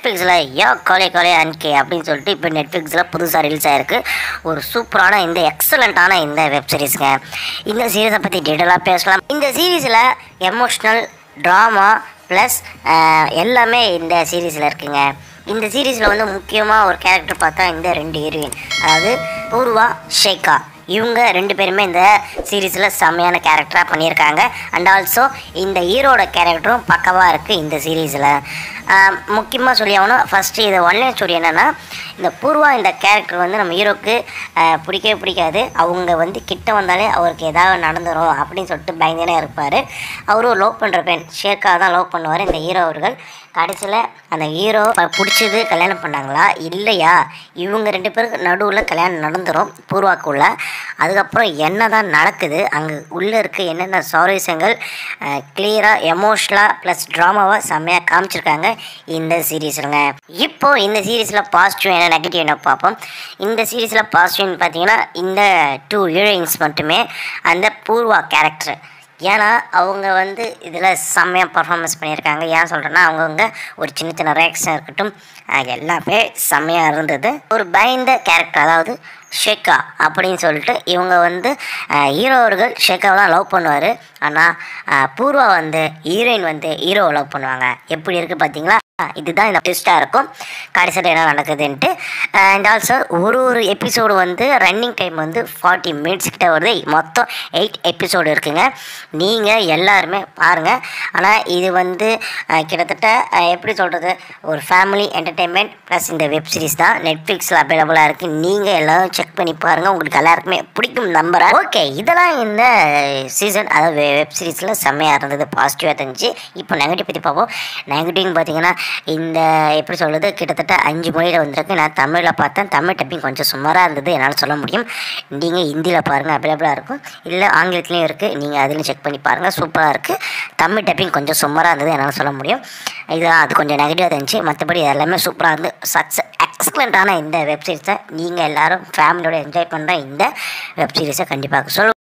நெட்ஃப்ளிக்ஸில் யோ கொலை கொலை அன்கே அப்படின்னு சொல்லிட்டு இப்போ நெட்ஃப்ளிக்ஸில் புதுசாக ரிலீஸ் ஆயிருக்கு ஒரு சூப்பரான இந்த எக்ஸலண்ட்டான இந்த வெப் சீரிஸ்ங்க இந்த சீரிஸை பற்றி டீட்டெயிலாக பேசலாம் இந்த சீரீஸில் எமோஷ்னல் ட்ராமா ப்ளஸ் எல்லாமே இந்த சீரீஸில் இருக்குங்க இந்த சீரீஸில் வந்து முக்கியமாக ஒரு கேரக்டர் பார்த்தா இந்த ரெண்டு ஹீரோயின் அதாவது பூர்வா ஷேகா இவங்க ரெண்டு பேருமே இந்த சீரீஸில் செம்மையான கேரக்டராக பண்ணியிருக்காங்க அண்ட் ஆல்சோ இந்த ஹீரோட கேரக்டரும் பக்கவாக இருக்குது இந்த சீரீஸில் முக்கியமாக சொல்லி ஆகணும் ஃபஸ்ட்டு இது ஒன்லைன் ஸ்டோரி என்னென்னா இந்த பூர்வா இந்த கேரக்டர் வந்து நம்ம ஹீரோக்கு ஆஹ், பிடிக்கவே பிடிக்காது அவங்க வந்து கிட்ட வந்தாலே அவருக்கு ஏதாவது நடந்துரும் அப்படின்னு சொல்லிட்டு பயந்துனே இருப்பார் அவரும் லவ் பண்ணுற பெண் ஷேக்கா தான் லவ் பண்ணுவார் இந்த ஹீரோ அவர்கள் கடைசியில் அந்த ஹீரோ பிடிச்சது கல்யாணம் பண்ணாங்களா இல்லையா இவங்க ரெண்டு பேருக்கு நடுவில் கல்யாணம் நடந்துரும் பூர்வாக்குள்ள அதுக்கப்புறம் என்ன தான் நடக்குது அங்கே உள்ளே இருக்க என்னென்ன சுவாரஸ்யங்கள் கிளியராக எமோஷ்னலாக ப்ளஸ் ட்ராமாவாக செம்மையாக காமிச்சிருக்காங்க இந்த சீரீஸுங்க இப்போ இந்த சீரீஸில் பாசிட்டிவ் என்ன நெகட்டிவ் என்ன பார்ப்போம் இந்த சீரீஸில் பாசிட்டிவ்னு பார்த்தீங்கன்னா இந்த டூ ஹீரோயின்ஸ் மட்டுமே அந்த பூர்வா கேரக்டர் ஏன்னா அவங்க வந்து இதில் செம்மையாக பர்ஃபார்மன்ஸ் பண்ணியிருக்காங்க ஏன் சொல்கிறேன்னா அவங்கவுங்க ஒரு சின்ன சின்ன ரியாக்ஷன் இருக்கட்டும் அஹ் எல்லாமே செம்மையாக இருந்தது ஒரு பயந்த கேரக்டர் அதாவது ஷேக்கா அப்படின்னு சொல்லிட்டு இவங்க வந்து ஹீரோ அவர்கள் ஷேக்காவை தான் லவ் பண்ணுவார் ஆனால் பூர்வா வந்து ஹீரோயின் வந்து ஹீரோவை லவ் பண்ணுவாங்க எப்படி இருக்குது பார்த்தீங்களா இதுதான் இந்த ட்விஸ்ட்டாக இருக்கும் கடைசியில் என்ன நடக்குதுன்ட்டு அண்ட் ஆல்சோ ஒரு ஒரு எபிசோடு வந்து ரன்னிங் டைம் வந்து ஃபார்ட்டி மினிட்ஸ் கிட்ட வருது மொத்தம் எயிட் எபிசோடு இருக்குங்க நீங்கள் எல்லாருமே பாருங்கள் ஆனால் இது வந்து அஹ், கிட்டத்தட்ட அஹ், எப்படி சொல்கிறது ஒரு ஃபேமிலி என்டர்டெயின்மெண்ட் ப்ளஸ் இந்த வெப் சீரிஸ் தான் நெட்ஃப்ளிக்ஸில் அவைலபிளாக இருக்குது நீங்கள் எல்லாரும் செக் பண்ணி பாருங்கள் உங்களுக்கு எல்லாருக்குமே பிடிக்கும் நம்புகிறேன் ஓகே இதெல்லாம் இந்த சீசன் அதாவது வெப் சீரிஸில் செம்மையாக இருந்தது பாசிட்டிவாக இருந்துச்சு இப்போ நெகட்டிவ் பற்றி பார்ப்போம் நெகட்டிவ்னு பார்த்தீங்கன்னா இந்த எப்படி சொல்கிறது கிட்டத்தட்ட அஞ்சு மொழியில் வந்திருக்கு நான் தமிழில் பார்த்தேன் தமிழ் டப்பிங் கொஞ்சம் சுமாராக இருந்தது என்னால் சொல்ல முடியும் நீங்கள் ஹிந்தியில் பாருங்கள் அவைலபிளாக இருக்கும் இல்லை ஆங்கிலத்துலேயும் இருக்குது நீங்கள் அதிலையும் செக் பண்ணி பாருங்கள் சூப்பராக இருக்குது தமிழ் டப்பிங் கொஞ்சம் சுமாராக இருந்தது என்னால் சொல்ல முடியும் இது அது கொஞ்சம் நெகட்டிவாக இருந்துச்சு மற்றபடி எல்லாமே சூப்பராக இருந்து சக்ஸஸ் எக்ஸலண்ட்டான இந்த வெப் சீரிஸை நீங்கள் எல்லாரும் ஃபேமிலியோட என்ஜாய் பண்ணுற இந்த வெப் சீரிஸை கண்டிப்பாக சொல்லுங்கள்